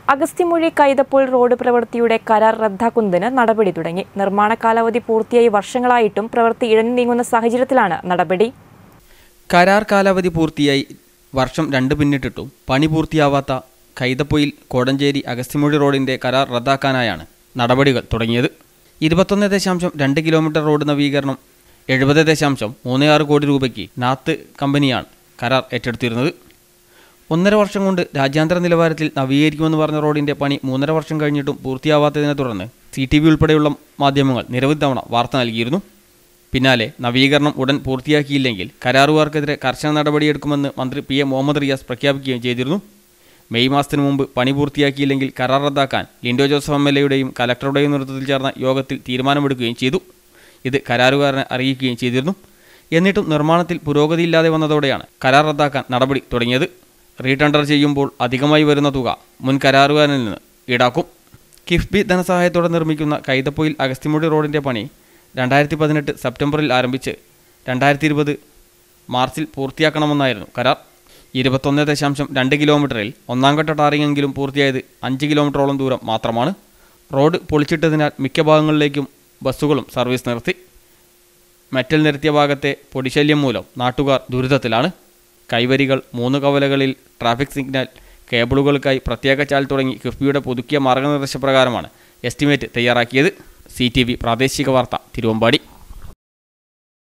അഗസ്ത്യമൊഴി കൈതപ്പോൾ road പ്രവൃത്തിയുടെ കരാർ റദ്ദാക്കുന്നതിന് നടപടി തുടങ്ങി നിർമ്മാണ കാലാവധി പൂർത്തിയായി വർഷങ്ങളായിട്ടും പ്രവൃത്തി ഇഴഞ്ഞു നീങ്ങുന്ന സാഹചര്യത്തിലാണ് നടപടി കരാർ കാലാവധി പൂർത്തിയായി വർഷം രണ്ട് പിന്നിട്ടിട്ടും പണി പൂർത്തിയാവാത്ത കൈതപ്പൊയിൽ കോടഞ്ചേരി അഗസ്ത്യമൊഴി റോഡിന്റെ കരാർ റദ്ദാക്കാനായാണ് നടപടികൾ തുടങ്ങിയത് ഇരുപത്തൊന്ന് ദശാംശം രണ്ട് കിലോമീറ്റർ റോഡ് നവീകരണം എഴുപത് ദശാംശം മൂന്ന് ആറ് കോടി രൂപയ്ക്ക് നാത്ത് കമ്പനിയാണ് കരാർ ഏറ്റെടുത്തിരുന്നത് ഒന്നര വർഷം കൊണ്ട് രാജ്യാന്തര നിലവാരത്തിൽ നവീകരിക്കുമെന്ന് പറഞ്ഞ റോഡിന്റെ പണി മൂന്നര വർഷം കഴിഞ്ഞിട്ടും പൂർത്തിയാവാത്തതിനെ തുടർന്ന് സി ടി വി ഉൾപ്പെടെയുള്ള മാധ്യമങ്ങൾ നിരവധി തവണ വാർത്ത നൽകിയിരുന്നു പിന്നാലെ നവീകരണം ഉടൻ പൂർത്തിയാക്കിയില്ലെങ്കിൽ കരാറുകാർക്കെതിരെ കർശന നടപടിയെടുക്കുമെന്ന് മന്ത്രി പി എ മുഹമ്മദ് റിയാസ് പ്രഖ്യാപിക്കുകയും ചെയ്തിരുന്നു മെയ് മാസത്തിനു മുമ്പ് പണി പൂർത്തിയാക്കിയില്ലെങ്കിൽ കരാർ റദ്ദാക്കാൻ ലിൻഡോ ജോസഫ് എം എൽ എയുടെയും കലക്ടറുടെയും നേതൃത്വത്തിൽ ചേർന്ന യോഗത്തിൽ തീരുമാനമെടുക്കുകയും ചെയ്തു ഇത് കരാറുകാരനെ അറിയിക്കുകയും ചെയ്തിരുന്നു എന്നിട്ടും നിർമ്മാണത്തിൽ പുരോഗതിയില്ലാതെ വന്നതോടെയാണ് കരാർ റദ്ദാക്കാൻ നടപടി തുടങ്ങിയത് റീടെൻഡർ ചെയ്യുമ്പോൾ അധികമായി വരുന്ന തുക മുൻ കരാറുകാരനിൽ നിന്ന് ഈടാക്കും കിഫ്ബി ധനസഹായത്തോടെ നിർമ്മിക്കുന്ന കൈതപ്പൊയിൽ അഗസ്തിമുടി റോഡിൻ്റെ പണി രണ്ടായിരത്തി പതിനെട്ട് സെപ്റ്റംബറിൽ ആരംഭിച്ച് രണ്ടായിരത്തി ഇരുപത് മാർച്ചിൽ പൂർത്തിയാക്കണമെന്നായിരുന്നു കരാർ ഇരുപത്തൊന്ന് ദശാംശം രണ്ട് കിലോമീറ്ററിൽ ഒന്നാം ഘട്ട ടാറിങ്ങെങ്കിലും പൂർത്തിയായത് അഞ്ച് കിലോമീറ്ററോളം ദൂരം മാത്രമാണ് റോഡ് പൊളിച്ചിട്ടതിനാൽ മിക്ക ഭാഗങ്ങളിലേക്കും ബസ്സുകളും സർവീസ് നിർത്തി മെറ്റൽ നിരത്തിയ ഭാഗത്തെ പൊടിശല്യം മൂലം നാട്ടുകാർ ദുരിതത്തിലാണ് കൈവരികൾ മൂന്ന് കവലകളിൽ ട്രാഫിക് സിഗ്നൽ കേബിളുകൾക്കായി പ്രത്യേക ചാൽ തുടങ്ങി കിഫ്ബിയുടെ പുതുക്കിയ മാർഗനിർദ്ദേശപ്രകാരമാണ് എസ്റ്റിമേറ്റ് തയ്യാറാക്കിയത് സി ടി വി പ്രാദേശിക വാർത്ത തിരുവമ്പാടി